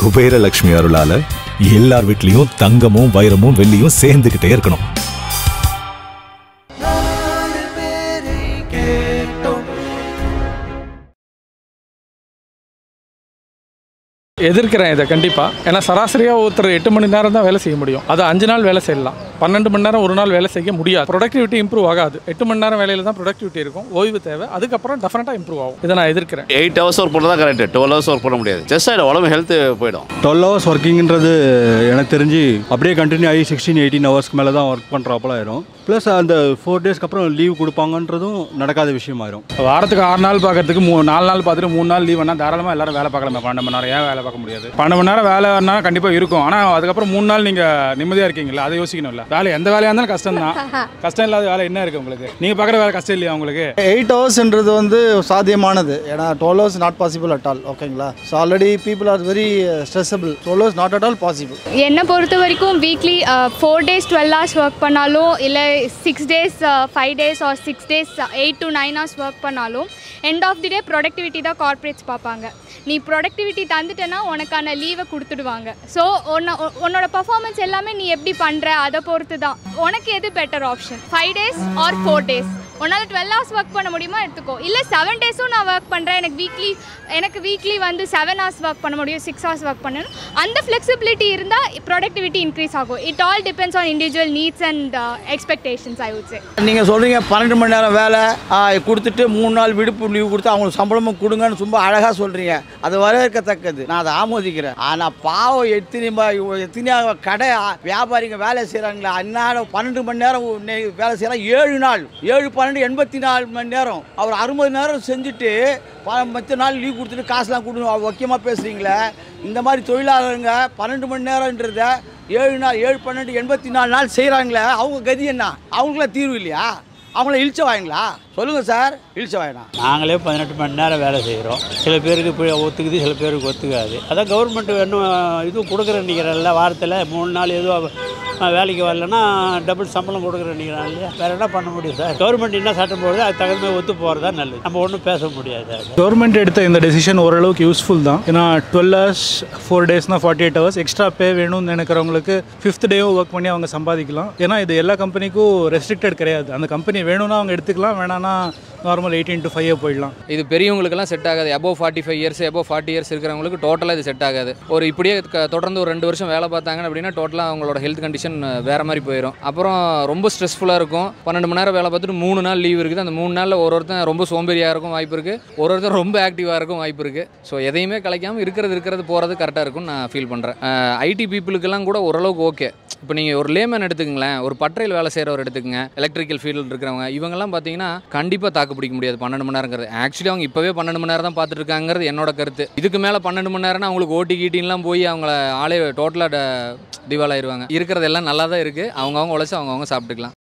குபேரலட்சுமி அருளால எல்லார் வீட்லயும் தங்கமும் வைரமும் வெள்ளியும் சேர்ந்துகிட்டே இருக்கணும் எதிர்க்கிறேன் இதை கண்டிப்பாக ஏன்னா சராசரியாக ஒருத்தர் எட்டு மணி நேரம் தான் வேலை செய்ய முடியும் அது அஞ்சு நாள் வேலை செய்யலாம் பன்னெண்டு மணி நேரம் ஒரு நாள் வேலை செய்ய முடியாது ப்ரொடக்டிவிட்டி இம்ப்ரூவ் ஆகாது எட்டு மணி நேரம் வேலையில் தான் ப்ரொடக்டிவிட்டி இருக்கும் ஓய்வு தேவை அதுக்கப்புறம் டெஃபினட்டாக இம்ப்ரூவ் ஆகும் இதை நான் எதிர்க்கிறேன் எயிட் ஹவர்ஸ் ஒர்க் பண்ணால் தான் கரெக்ட் டுவெல் ஹவர்ஸ் ஒர்க் பண்ண முடியாது ஜஸ்ட் ஆகிடும் உடம்பு ஹெல்த்து போயிடும் டுவெல் ஹவர்ஸ் ஒர்க்கிங்ன்றது எனக்கு தெரிஞ்சு அப்படியே கண்டினியூ ஆகி சிக்ஸ்டீன் எயிட்டீன் ஹவர்ஸ்க்கு மேலே தான் ஒர்க் பண்ணுறாப்புல ஆயிரும் ப்ளஸ் அந்த ஃபோர் டேஸ்க்கு அப்புறம் லீவ் கொடுப்பாங்கன்றதும் நடக்காத விஷயமாயிரும் வாரத்துக்கு ஆறு நாள் பார்க்கறதுக்கு மூ நாலு நாள் பார்த்துட்டு மூணு நாள் லீவ் வேணால் தாராளமாக எல்லாரும் வேலை பார்க்கலாமே பன்னெண்டு மணி நேரம் ஏன் வேலை பார்க்க முடியாது பன்னெண்டு மணி நேரம் வேலைன்னா கண்டிப்பாக இருக்கும் ஆனால் அதுக்கப்புறம் மூணு நாள் நீங்கள் நிம்மதியாக இருக்கீங்களா அதை யோசிக்கணும்ல வேலை எந்த வேலையாக இருந்தாலும் கஷ்டம் தான் கஷ்டம் இல்லாத வேலை என்ன இருக்குது உங்களுக்கு நீங்கள் பார்க்குற வேலை கஷ்டம் இல்லையா உங்களுக்கு எயிட் ஹவர்ஸ்ன்றது வந்து சாத்தியமானது ஏன்னா twelve hours not possible at all ஓகேங்களா so already people are very stressable twelve hours not at all possible என்னை பொறுத்த வரைக்கும் weekly four days twelve hours work பண்ணாலும் இல்லை six days five days or six days eight to nine hours work பண்ணாலும் end of the day productivity தான் corporates பார்ப்பாங்க நீ productivity தந்துட்டேன்னா உனக்கான லீவை கொடுத்துடுவாங்க ஸோ உன்ன உ- உன்னோட பர்ஃபார்மன்ஸ் எல்லாமே நீ எப்படி பண்ணுற அதை பொறுத்து தான் உனக்கு எது better option five days or four days உன்னால் டுவெல் ஹவர்ஸ் ஒர்க் பண்ண முடியுமா எடுத்துக்கோ இல்லை செவன் டேஸும் நான் ஒர்க் பண்ணுறேன் எனக்கு வீக்லி எனக்கு வீக்லி வந்து செவன் ஹவர்ஸ் ஒர்க் பண்ண முடியும் சிக்ஸ் ஹவர்ஸ் ஒர்க் பண்ணணும் அந்த ஃப்ளெக்சிபிலிட்டி இருந்தால் ப்ரொடக்டிவிட்டி இன்க்ரீஸ் ஆகும் it all depends on individual needs and expectations I would say நீங்கள் சொல்கிறீங்க பன்னெண்டு மணி நேரம் வேலை ஆ, கொடுத்துட்டு மூணு நாள் விடுப்பு லீவு கொடுத்து அவங்களுக்கு சம்பளமும் கொடுங்கன்னு ரொம்ப அழகாக சொல்கிறீங்க அது வரவேற்கத்தக்கது நான் அதை ஆமோதிக்கிறேன் ஆனால் பாவம் எத்தனை ம- எத்தனை கடை ஆ, வியாபாரிங்க வேலை செய்கிறாங்களா அந்நாள் பன்னெண்டு மணி நேரம் நெ- வேலை செய்கிறாங்க ஏழு நாள் ஏழு பன்னெண்டு எண்பத்தி நாலு மணி நேரம் அவர் அறுபது நேரம் செஞ்சுட்டு ப- மற்ற நாள் லீவ் கொடுத்துட்டு காசுலாம் கொடுங்க முக்கியமாக பேசுகிறீங்களே இந்த மாதிரி தொழிலாளருங்க பன்னெண்டு மணி நேரன்றத ஏழு நாள் ஏழு பன்னெண்டு எண்பத்தி நாலு நாள் செய்கிறாங்களே அவங்க கதி என்ன அவங்களுக்குலாம் தீர்வு இல்லையா அவங்கள இழிச்ச வாங்களா சொல்லுங்கள் சார் இழிச்ச வாங்கினா நாங்களே பதினெட்டு மணி நேரம் வேலை செய்கிறோம் சில பேருக்கு இப்போ ஒத்துக்குது சில பேருக்கு ஒத்துக்காது அதான் கவர்மெண்ட் இன்னும் இதுவும் கொடுக்குறேன்னிக்கிறல்ல வாரத்தில் மூணு நாள் எதுவும் அஹ், வேலைக்கு வரலன்னா டபுள் சம்பளம் கொடுக்குறேன்னிக்கிறான் இல்லையா வேறு என்ன பண்ண முடியும் சார் கவர்மெண்ட் என்ன சட்டம் போடுது அது தகுந்த மாதிரி ஒத்து போகிறதா நல்லது நம்ம ஒன்றும் பேச முடியாது அது கவர்மெண்ட் எடுத்த இந்த டெசிஷன் ஓரளவுக்கு யூஸ்ஃபுல் தான் ஏன்னா டுவெல் ஹவர்ஸ் ஃபோர் டேஸ்னால் forty eight hours extra pay வேணும்னு நினைக்கிறவங்களுக்கு ஃபிஃப்த் டேவும் ஒர்க் பண்ணி அவங்க சம்பாதிக்கலாம் ஏன்னா இது எல்லா கம்பெனிக்கும் ரெஸ்ட்ரிக்டட் கிடையாது அந்த கம்பெனி வேணும்னா அவங்க எடுத்துக்கலாம் வேணான்னா நார்மல் எயிட்டீன் டு ஃபைவ் போயிடலாம் இது பெரியவங்களுக்கெல்லாம் செட் ஆகாது above forty five years above forty years இருக்கிறவங்களுக்கு டோட்டலாக இது செட் ஆகாது ஒரு இப்படியே க- தொடர்ந்து ஒரு ரெண்டு வருஷம் வேலை பார்த்தாங்க அப்படின்னா டோட்டலாக அவங்களோட ஹெல்த் கண்டிஷன் வேறு மாதிரி போயிடும் அப்புறம் ரொம்ப ஸ்ட்ரெஸ்ஃபுல்லாக இருக்கும் பன்னெண்டு மணி நேரம் வேலை பார்த்துட்டு மூணு நாள் லீவ் இருக்குது அந்த மூணு நாளில் ஒரு ஒருத்தன் ரொம்ப சோம்பேறியாக இருக்கும் வாய்ப்பு இருக்குது ஒரு ஒருத்தன் ரொம்ப ஆக்டிவாக இருக்கும் வாய்ப்பு இருக்குது ஸோ எதையுமே கலைக்காமல் இருக்கிறது இருக்கிறது போகிறது கரெக்டாக இருக்கும்னு நான் ஃபீல் பண்ணுறேன் ஐடி பீப்புளுக்கெல்லாம் கூட ஓரளவுக்கு ஓகே இப்போ நீங்கள் ஒரு லேமன் எடுத்துக்கங்களேன் ஒரு பட்டறையில் வேலை செய்கிறவர் எடுத்துக்கங்க எலக்ட்ரிக்கல் ஃபீல்டில் இருக்கிறவங்க இவங்கெல்லாம் பார்த்தீங்கன்னா கண்டிப்பாக தாக்கு பிடிக்க முடியாது பன்னெண்டு மணி நேரங்கிறது ஆக்சுவலி அவங்க இப்போவே பன்னெண்டு மணி நேரம் தான் பார்த்துட்டு இருக்காங்கிறது என்னோட கருத்து இதுக்கு மேலே பன்னெண்டு மணி நேரம்னா அவங்களுக்கு ஓட்டி கீட்டின்லாம் போய் அவங்கள ஆளே டோட்டலாக டிவால் ஆயிடுவாங்க இருக்கிறதெல்லாம் நல்லா தான் இருக்குது அவங்கவுங்க உழைச்சி அவங்கவுங்க சாப்பிட்டுக்கலாம்